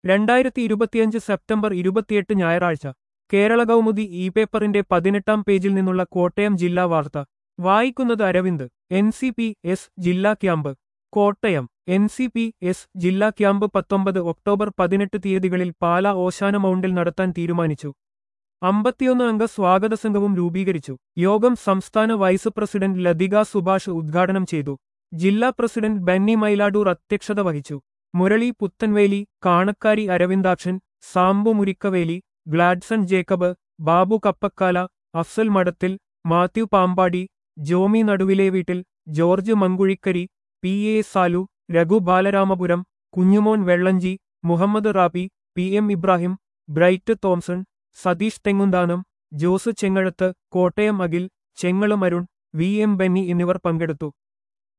രണ്ടായിരത്തി ഇരുപത്തിയഞ്ച് സെപ്റ്റംബർ ഇരുപത്തിയെട്ട് ഞായറാഴ്ച കേരള കൗമുദി ഇ പേപ്പറിന്റെ പതിനെട്ടാം പേജിൽ നിന്നുള്ള കോട്ടയം ജില്ലാ വാർത്ത വായിക്കുന്നത് Aravind N C P S ജില്ലാ camp Kottayam N C P S ജില്ലാ ക്യാമ്പ് പത്തൊമ്പത് ഒക്ടോബർ പതിനെട്ട് തീയതികളിൽ പാല ഓശാന മൗണ്ടിൽ നടത്താൻ തീരുമാനിച്ചു അമ്പത്തിയൊന്ന് അംഗ സ്വാഗത സംഘവും രൂപീകരിച്ചു യോഗം സംസ്ഥാന വൈസ് പ്രസിഡന്റ് ലതിക സുഭാഷ് ഉദ്ഘാടനം ചെയ്തു ജില്ലാ പ്രസിഡന്റ് ബെന്നി മൈലാഡൂർ അധ്യക്ഷത വഹിച്ചു മുരളി പുത്തൻവേലി കാണക്കാരി അരവിന്ദാക്ഷൻ സാംബു മുരിക്കവേലി ഗ്ലാഡ്സൺ ജേക്കബ് ബാബു കപ്പക്കാല അഫ്സൽ മഠത്തിൽ മാത്യു പാമ്പാടി ജോമി നടുവിലെ വീട്ടിൽ George Mankuzhikkari P A Salu Raghu Balaramapuram Kunjumon Vellanchi Muhammad Rabi P M Ibrahim Bright Thomson Satheesh Thengunthanam Jose Chengazhath Kottayam Akhil Chengal Arun V M Benny എന്നിവർ പങ്കെടുത്തു